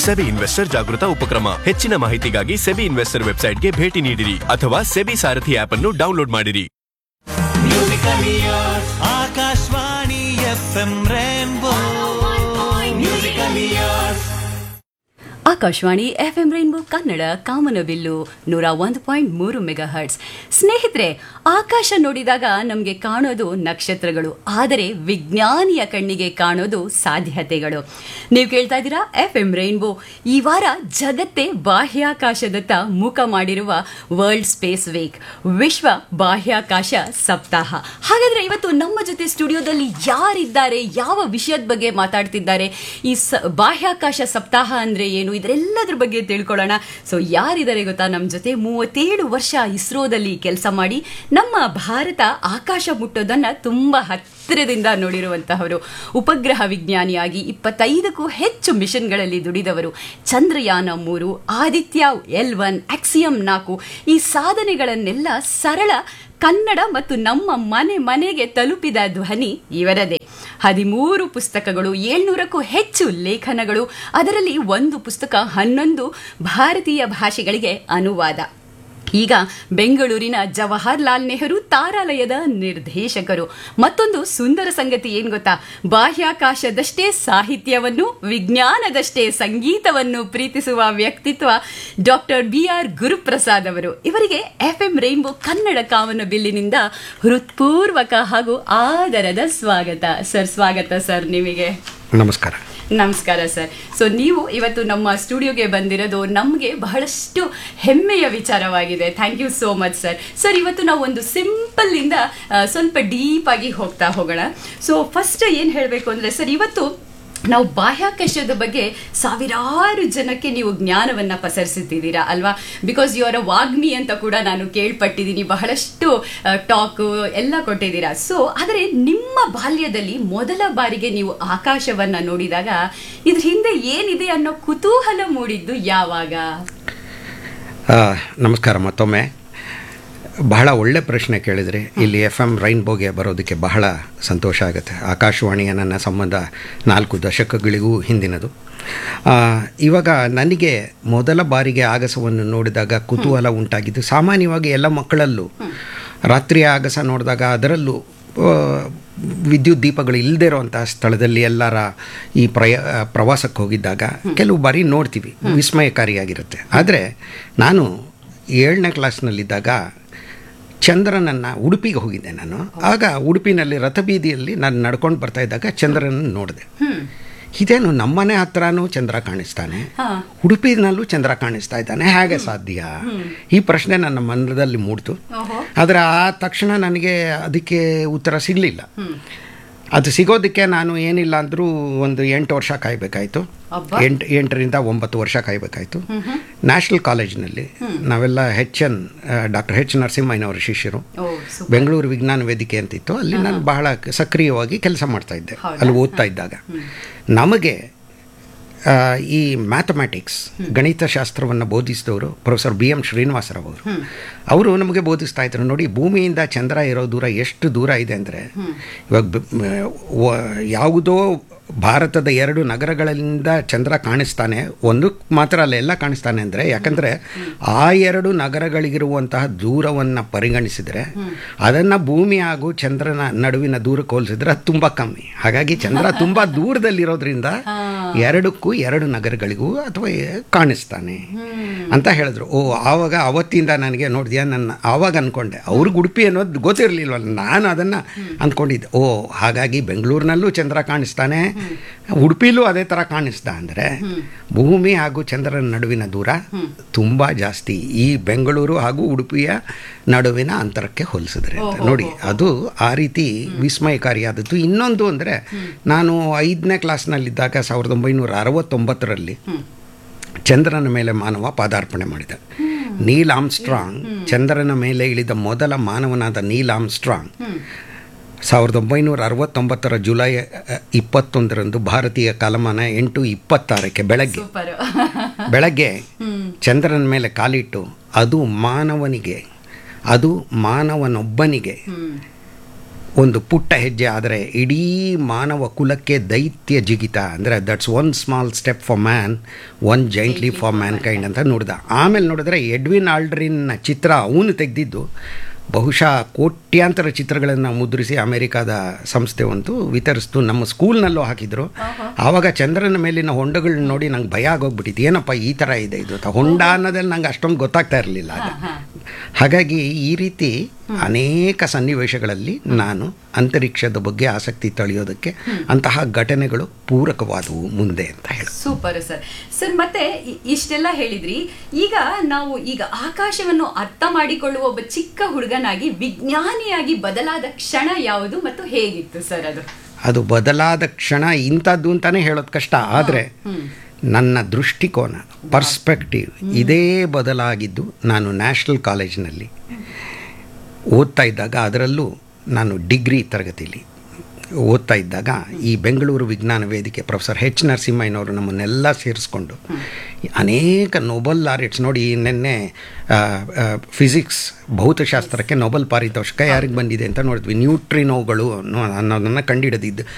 SEBI investor ಜಾಗೃತ ಉಪಕ್ರಮ ಹೆಚ್ಚಿನ ಮಾಹಿತಿಗಾಗಿ ಸೆಬಿ ಇನ್ವೆಸ್ಟರ್ ವೆಬ್ಸೈಟ್ಗೆ ಭೇಟಿ ನೀಡಿರಿ ಅಥವಾ ಸೆಬಿ ಸಾರಥಿ ಆಪ್ ಅನ್ನು ಡೌನ್ಲೋಡ್ ಮಾಡಿರಿ Akashvani F M rainbow musical years Akashvani F M rainbow Kannada ಕಾಮನಬಿಲ್ಲು ನೂರ ಒಂದು ಪಾಯಿಂಟ್ ಮೂರು ಮೆಗಾ ಹರ್ಟ್ಸ್ ಸ್ನೇಹಿತರೆ ಆಕಾಶ ನೋಡಿದಾಗ ನಮಗೆ ಕಾಣೋದು ನಕ್ಷತ್ರಗಳು ಆದರೆ ವಿಜ್ಞಾನಿಯ ಕಣ್ಣಿಗೆ ಕಾಣೋದು ಸಾಧ್ಯತೆಗಳು ನೀವು ಕೇಳ್ತಾ ಇದ್ದೀರಾ ಎಫ್ ಎಂ ರೈನ್ಬೋ ಈ ವಾರ ಜಗತ್ತೇ ಬಾಹ್ಯಾಕಾಶದತ್ತ ಮುಖ ಮಾಡಿರುವ ವರ್ಲ್ಡ್ ಸ್ಪೇಸ್ ವೀಕ್ ವಿಶ್ವ ಬಾಹ್ಯಾಕಾಶ ಸಪ್ತಾಹ ಹಾಗಾದ್ರೆ ಇವತ್ತು ನಮ್ಮ ಜೊತೆ ಸ್ಟುಡಿಯೋದಲ್ಲಿ ಯಾರಿದ್ದಾರೆ ಯಾವ ವಿಷಯದ ಬಗ್ಗೆ ಮಾತಾಡ್ತಿದ್ದಾರೆ ಈ ಸ ಬಾಹ್ಯಾಕಾಶ ಸಪ್ತಾಹ ಅಂದ್ರೆ ಏನು ಇದರೆಲ್ಲದ್ರ ಬಗ್ಗೆ ತಿಳ್ಕೊಳ್ಳೋಣ ಸೊ ಯಾರಿದ್ದಾರೆ ಗೊತ್ತಾ ನಮ್ಮ ಜೊತೆ ಮೂವತ್ತೇಳು ವರ್ಷ ಇಸ್ರೋದಲ್ಲಿ ಕೆಲಸ ಮಾಡಿ ನಮ್ಮ ಭಾರತ ಆಕಾಶ ಮುಟ್ಟೋದನ್ನ ತುಂಬಾ ಹತ್ತಿರದಿಂದ ನೋಡಿರುವಂತಹವರು ಉಪಗ್ರಹ ವಿಜ್ಞಾನಿಯಾಗಿ ಇಪ್ಪತ್ತೈದಕ್ಕೂ ಹೆಚ್ಚು ಮಿಷನ್ಗಳಲ್ಲಿ ದುಡಿದವರು ಚಂದ್ರಯಾನ ಮೂರು ಆದಿತ್ಯ ಎಲ್ ಒನ್ ಆಕ್ಸಿಯಂ ನಾಲ್ಕು ಈ ಸಾಧನೆಗಳನ್ನೆಲ್ಲ ಸರಳ ಕನ್ನಡ ಮತ್ತು ನಮ್ಮ ಮನೆ ಮನೆಗೆ ತಲುಪಿದ ಧ್ವನಿ ಇವರದೇ ಹದಿಮೂರು ಪುಸ್ತಕಗಳು ಏಳ್ನೂರಕ್ಕೂ ಹೆಚ್ಚು ಲೇಖನಗಳು ಅದರಲ್ಲಿ ಒಂದು ಪುಸ್ತಕ ಹನ್ನೊಂದು ಭಾರತೀಯ ಭಾಷೆಗಳಿಗೆ ಅನುವಾದ ಈಗ ಬೆಂಗಳೂರಿನ ಜವಾಹರ್ಲಾಲ್ ನೆಹರು ತಾರಾಲಯದ ನಿರ್ದೇಶಕರು ಮತ್ತೊಂದು ಸುಂದರ ಸಂಗತಿ ಏನ್ ಗೊತ್ತಾ ಬಾಹ್ಯಾಕಾಶದಷ್ಟೇ ಸಾಹಿತ್ಯವನ್ನು ವಿಜ್ಞಾನದಷ್ಟೇ ಸಂಗೀತವನ್ನು ಪ್ರೀತಿಸುವ ವ್ಯಕ್ತಿತ್ವ ಡಾಕ್ಟರ್ ಬಿ ಆರ್ ಗುರುಪ್ರಸಾದ್ ಅವರು ಇವರಿಗೆ ಎಫ್ ಎಂ ರೈನ್ಬೋ ಕನ್ನಡ ಕಾಮನ ಬಿಲ್ಲಿನಿಂದ ಹೃತ್ಪೂರ್ವಕ ಹಾಗೂ ಆದರದ ಸ್ವಾಗತ ಸರ್ ಸ್ವಾಗತ ಸರ್ ನಿಮಗೆ ನಮಸ್ಕಾರ ನಮಸ್ಕಾರ ಸರ್ ಸೊ ನೀವು ಇವತ್ತು ನಮ್ಮ ಸ್ಟುಡಿಯೋಗೆ ಬಂದಿರೋದು ನಮಗೆ ಬಹಳಷ್ಟು ಹೆಮ್ಮೆಯ ವಿಚಾರವಾಗಿದೆ thank you so much sir sir ಇವತ್ತು ನಾವು ಒಂದು ಸಿಂಪಲ್ ಇಂದ ಆ, ಸ್ವಲ್ಪ ಡೀಪ್ ಆಗಿ ಹೋಗ್ತಾ ಹೋಗೋಣ ಸೊ ಫಸ್ಟ್ ಏನು ಹೇಳಬೇಕು ಅಂದ್ರೆ ಸರ್ ಇವತ್ತು ನಾವು ಬಾಹ್ಯಾಕಾಶದ ಬಗ್ಗೆ ಸಾವಿರಾರು ಜನಕ್ಕೆ ನೀವು ಜ್ಞಾನವನ್ನ ಪಸರಿಸುತ್ತಿದ್ದೀರಾ ಅಲ್ವಾ ಬಿಕಾಸ್ ಯು ಆರ್ ಅ ವಾಗ್ಮಿ ಅಂತ ಕೂಡ ನಾನು ಕೇಳ್ಪಟ್ಟಿದ್ದೀನಿ ಬಹಳಷ್ಟು ಟಾಕ್ ಎಲ್ಲ ಕೊಟ್ಟಿದ್ದೀರಾ ಸೊ ಆದರೆ ನಿಮ್ಮ ಬಾಲ್ಯದಲ್ಲಿ ಮೊದಲ ಬಾರಿಗೆ ನೀವು ಆಕಾಶವನ್ನ ನೋಡಿದಾಗ ಇದ್ರ ಹಿಂದೆ ಏನಿದೆ ಅನ್ನೋ ಕುತೂಹಲ ಮೂಡಿದ್ದು ಯಾವಾಗ ಆ, ನಮಸ್ಕಾರ ಮತ್ತೊಮ್ಮೆ ಬಹಳ ಒಳ್ಳೆ ಪ್ರಶ್ನೆ ಕೇಳಿದ್ರಿ ಇಲ್ಲಿ ಎಫ್ ಎಮ್ ರೈನ್ಬೋಗೆ ಬರೋದಕ್ಕೆ ಬಹಳ ಸಂತೋಷ ಆಗುತ್ತೆ ಆಕಾಶವಾಣಿಯ ನನ್ನ ಸಂಬಂಧ ನಾಲ್ಕು ದಶಕಗಳಿಗೂ ಹಿಂದಿನದು ಆ, ಇವಾಗ ನನಗೆ ಮೊದಲ ಬಾರಿಗೆ ಆಗಸವನ್ನು ನೋಡಿದಾಗ ಕುತೂಹಲ ಉಂಟಾಗಿದ್ದು ಸಾಮಾನ್ಯವಾಗಿ ಎಲ್ಲ ಮಕ್ಕಳಲ್ಲೂ ರಾತ್ರಿಯ ಆಗಸ ನೋಡಿದಾಗ ಅದರಲ್ಲೂ ಆ, ವಿದ್ಯುತ್ ದೀಪಗಳು ಇಲ್ಲದೇ ಇರುವಂತಹ ಸ್ಥಳದಲ್ಲಿ ಎಲ್ಲರ ಈ ಪ್ರಯ ಪ್ರವಾಸಕ್ಕೆ ಹೋಗಿದ್ದಾಗ ಕೆಲವು ಬಾರಿ ನೋಡ್ತೀವಿ ವಿಸ್ಮಯಕಾರಿಯಾಗಿರುತ್ತೆ ಆದರೆ ನಾನು ಏಳನೇ ಕ್ಲಾಸ್ನಲ್ಲಿದ್ದಾಗ ಚಂದ್ರನನ್ನು ಉಡುಪಿಗೆ ಹೋಗಿದ್ದೆ ನಾನು ಆಗ ಉಡುಪಿನಲ್ಲಿ ರಥಬೀದಿಯಲ್ಲಿ ನಾನು ನಡ್ಕೊಂಡು ಬರ್ತಾ ಇದ್ದಾಗ ಚಂದ್ರನನ್ನು ನೋಡಿದೆ ಇದೇನು ನಮ್ಮನೆ ಹತ್ರನೂ ಚಂದ್ರ ಕಾಣಿಸ್ತಾನೆ ಉಡುಪಿನಲ್ಲೂ ಚಂದ್ರ ಕಾಣಿಸ್ತಾ ಇದ್ದಾನೆ ಹೇಗೆ ಸಾಧ್ಯ ಈ ಪ್ರಶ್ನೆ ನನ್ನ ಮನದಲ್ಲಿ ಮೂಡ್ತು ಆದರೆ ಆ ತಕ್ಷಣ ನನಗೆ ಅದಕ್ಕೆ ಉತ್ತರ ಸಿಗಲಿಲ್ಲ ಅದು ಸಿಗೋದಕ್ಕೆ ನಾನು ಏನಿಲ್ಲ ಅಂದರೂ ಒಂದು ಎಂಟು ವರ್ಷ ಕಾಯಬೇಕಾಯಿತು ಅಬ್ಬಾ. ಎಂಟು ಎಂಟರಿಂದ ಒಂಬತ್ತು ವರ್ಷ ಕಾಯಬೇಕಾಯಿತು ನ್ಯಾಷನಲ್ ಕಾಲೇಜಿನಲ್ಲಿ ನಾವೆಲ್ಲ ಹೆಚ್ ಎನ್ ಡಾಕ್ಟರ್ ಎಚ್ ನರಸಿಂಹಯ್ಯನವರ ಶಿಷ್ಯರು ಓ ಸೂಪರ್ ಬೆಂಗಳೂರು ವಿಜ್ಞಾನ ವೇದಿಕೆ ಅಂತಿತ್ತು ಅಲ್ಲಿ ನಾನು ಬಹಳ ಸಕ್ರಿಯವಾಗಿ ಕೆಲಸ ಮಾಡ್ತಾ ಇದ್ದೆ ಅಲ್ಲಿ ಓದ್ತಾ ಇದ್ದಾಗ ನಮಗೆ ಆ, ಈ ಮ್ಯಾಥಮ್ಯಾಟಿಕ್ಸ್ ಗಣಿತಶಾಸ್ತ್ರವನ್ನು ಬೋಧಿಸಿದವರು ಪ್ರೊಫೆಸರ್ ಬಿ ಎಂ ಶ್ರೀನಿವಾಸರಾವ್ ಅವರು ಅವರು ನಮಗೆ ಬೋಧಿಸ್ತಾ ಇದ್ರು ನೋಡಿ ಭೂಮಿಯಿಂದ ಚಂದ್ರ ಇರೋ ದೂರ ಎಷ್ಟು ದೂರ ಇದೆ ಅಂದರೆ ಇವಾಗ ಬ- ಮ- ವ- ಯಾವುದೋ ಭಾರತದ ಎರಡು ನಗರಗಳಿಂದ ಚಂದ್ರ ಕಾಣಿಸ್ತಾನೆ ಒಂದು ಮಾತ್ರ ಅಲ್ಲ ಎಲ್ಲ ಕಾಣಿಸ್ತಾನೆ ಅಂದರೆ ಯಾಕಂದರೆ ಆ ಎರಡು ನಗರಗಳಿಗಿರುವಂತಹ ದೂರವನ್ನು ಪರಿಗಣಿಸಿದರೆ ಅದನ್ನು ಭೂಮಿ ಹಾಗೂ ಚಂದ್ರನ ನಡುವಿನ ದೂರಕ್ಕೆ ಹೋಲಿಸಿದ್ರೆ ಅದು ತುಂಬ ಕಮ್ಮಿ ಹಾಗಾಗಿ ಚಂದ್ರ ತುಂಬ ದೂರದಲ್ಲಿರೋದ್ರಿಂದ ಎರಡಕ್ಕೂ ಎರಡು ನಗರಗಳಿಗೂ ಅಥವಾ ಕಾಣಿಸ್ತಾನೆ ಅಂತ ಹೇಳಿದ್ರು ಓ ಆವಾಗ ಅವತ್ತಿಂದ ನನಗೆ ನೋಡಿದ್ಯಾ ನನ್ನ ಆವಾಗ ಅಂದ್ಕೊಂಡೆ ಅವ್ರಿಗೆ ಉಡುಪಿ ಅನ್ನೋದು ಗೊತ್ತಿರಲಿಲ್ವಲ್ಲ ನಾನು ಅದನ್ನು ಅಂದ್ಕೊಂಡಿದ್ದೆ ಓ ಹಾಗಾಗಿ ಬೆಂಗಳೂರಿನಲ್ಲೂ ಚಂದ್ರ ಕಾಣಿಸ್ತಾನೆ ಉಡುಪಿಲೂ ಅದೇ ಥರ ಕಾಣಿಸ್ತಾ ಅಂದರೆ ಭೂಮಿ ಹಾಗೂ ಚಂದ್ರನ ನಡುವಿನ ದೂರ ತುಂಬ ಜಾಸ್ತಿ ಈ ಬೆಂಗಳೂರು ಹಾಗೂ ಉಡುಪಿಯ ನಡುವಿನ ಅಂತರಕ್ಕೆ ಹೋಲಿಸಿದ್ರೆ ಅಂತ ನೋಡಿ ಅದು ಆ ರೀತಿ ವಿಸ್ಮಯಕಾರಿಯಾದದ್ದು ಇನ್ನೊಂದು ಅಂದರೆ ನಾನು ಐದನೇ ಕ್ಲಾಸ್ನಲ್ಲಿದ್ದಾಗ ಸಾವಿರದ ಒಂಬೈನೂರ ಅರವತ್ತೊಂಬತ್ತರಲ್ಲಿ ಚಂದ್ರನ ಮೇಲೆ ಮಾನವ ಪಾದಾರ್ಪಣೆ ಮಾಡಿದ ನೀಲ್ ಆಮ್ಸ್ಟ್ರಾಂಗ್ ಚಂದ್ರನ ಮೇಲೆ ಇಳಿದ ಮೊದಲ ಮಾನವನಾದ ನೀಲ್ ಆಮ್ಸ್ಟ್ರಾಂಗ್ ಸಾವಿರದ ಒಂಬೈನೂರ ಅರವತ್ತೊಂಬತ್ತರ ಜುಲೈ ಅ, ಇಪ್ಪತ್ತೊಂದರಂದು ಭಾರತೀಯ ಕಾಲಮಾನ ಎಂಟು ಇಪ್ಪತ್ತಾರಕ್ಕೆ ಬೆಳಗ್ಗೆ ಸೂಪರ್ ಬೆಳಗ್ಗೆ ಚಂದ್ರನ ಮೇಲೆ ಕಾಲಿಟ್ಟು ಅದು ಮಾನವನಿಗೆ ಅದು ಮಾನವನೊಬ್ಬನಿಗೆ ಒಂದು ಪುಟ್ಟ ಹೆಜ್ಜೆ ಆದರೆ ಇಡೀ ಮಾನವ ಕುಲಕ್ಕೆ ದೈತ್ಯ ಜಿಗಿತ ಅಂದರೆ that's one small step for man one giantly for mankind ಅಂತ ನೋಡ್ದ ಆಮೇಲೆ ನೋಡಿದ್ರೆ ಎಡ್ವಿನ್ ಆಲ್ಡ್ರಿನ್ ಚಿತ್ರ ಅವನು ತೆಗೆದಿದ್ದು ಬಹುಶಃ ಕೋಟ್ಯಾಂತರ ಚಿತ್ರಗಳನ್ನು ಮುದ್ರಿಸಿ ಅಮೆರಿಕಾದ ಸಂಸ್ಥೆ ಒಂದು ವಿತರಿಸ್ತು ನಮ್ಮ ಸ್ಕೂಲ್ನಲ್ಲೂ ಹಾಕಿದ್ರು ಆವಾಗ ಚಂದ್ರನ ಮೇಲಿನ ಹೊಂಡಗಳನ್ನ ನೋಡಿ ನಂಗೆ ಭಯ ಆಗೋಗ್ಬಿಟ್ಟಿತ್ತು ಏನಪ್ಪ ಈ ಥರ ಇದೆ ಇದು ಅಂತ ಹೊಂಡ ಅನ್ನೋದ್ರಲ್ಲಿ ನಂಗೆ ಅಷ್ಟೊಂದು ಗೊತ್ತಾಗ್ತಾ ಇರಲಿಲ್ಲ ಅದು ಹಾಗಾಗಿ ಈ ರೀತಿ ಅನೇಕ ಸನ್ನಿವೇಶಗಳಲ್ಲಿ ನಾನು ಅಂತರಿಕ್ಷದ ಬಗ್ಗೆ ಆಸಕ್ತಿ ತಳೆಯೋದಕ್ಕೆ ಅಂತಹ ಘಟನೆಗಳು ಪೂರಕವಾದವು ಮುಂದೆ ಅಂತ ಹೇಳಿ ಸೂಪರ್ ಸರ್ ಸರ್ ಮತ್ತೆ ಇ- ಇಷ್ಟೆಲ್ಲ ಹೇಳಿದ್ರಿ ಈಗ ನಾವು ಈಗ ಆಕಾಶವನ್ನು ಅರ್ಥ ಮಾಡಿಕೊಳ್ಳುವ ಒಬ್ಬ ಚಿಕ್ಕ ಹುಡುಗನಾಗಿ ವಿಜ್ಞಾನಿಯಾಗಿ ಬದಲಾದ ಕ್ಷಣ ಯಾವುದು ಮತ್ತು ಹೇಗಿತ್ತು ಸರ್ ಅದು ಅದು ಬದಲಾದ ಕ್ಷಣ ಇಂಥದ್ದು ಅಂತಾನೆ ಹೇಳೋದು ಕಷ್ಟ ಆದರೆ ನನ್ನ ದೃಷ್ಟಿಕೋನ ಪರ್ಸ್ಪೆಕ್ಟಿವ್ ಇದೇ ಬದಲಾಗಿದ್ದು ನಾನು ನ್ಯಾಷನಲ್ ಕಾಲೇಜಿನಲ್ಲಿ ಓದ್ತಾ ಇದ್ದಾಗ ಅದರಲ್ಲೂ ನಾನು ಡಿಗ್ರಿ ತರಗತಿಯಲ್ಲಿ ಓದ್ತಾ ಇದ್ದಾಗ ಈ ಬೆಂಗಳೂರು ವಿಜ್ಞಾನ ವೇದಿಕೆ ಪ್ರೊಫೆಸರ್ ಎಚ್ ನರಸಿಂಹಯ್ಯನವರು ನಮ್ಮನ್ನೆಲ್ಲ ಸೇರಿಸ್ಕೊಂಡು ಅನೇಕ ನೊಬೆಲ್ ಲಾರಿಟ್ಸ್ ನೋಡಿ ನಿನ್ನೆ ಫಿಸಿಕ್ಸ್ ಭೌತಶಾಸ್ತ್ರಕ್ಕೆ ನೊಬೆಲ್ ಪಾರಿತೋಷಕ ಯಾರಿಗೆ ಬಂದಿದೆ ಅಂತ ನೋಡಿದ್ವಿ ನ್ಯೂಟ್ರಿನೋಗಳು ಅನ್ನೋ- ಅನ್ನೋದನ್ನು ಕಂಡುಹಿಡಿದಿದ್ದು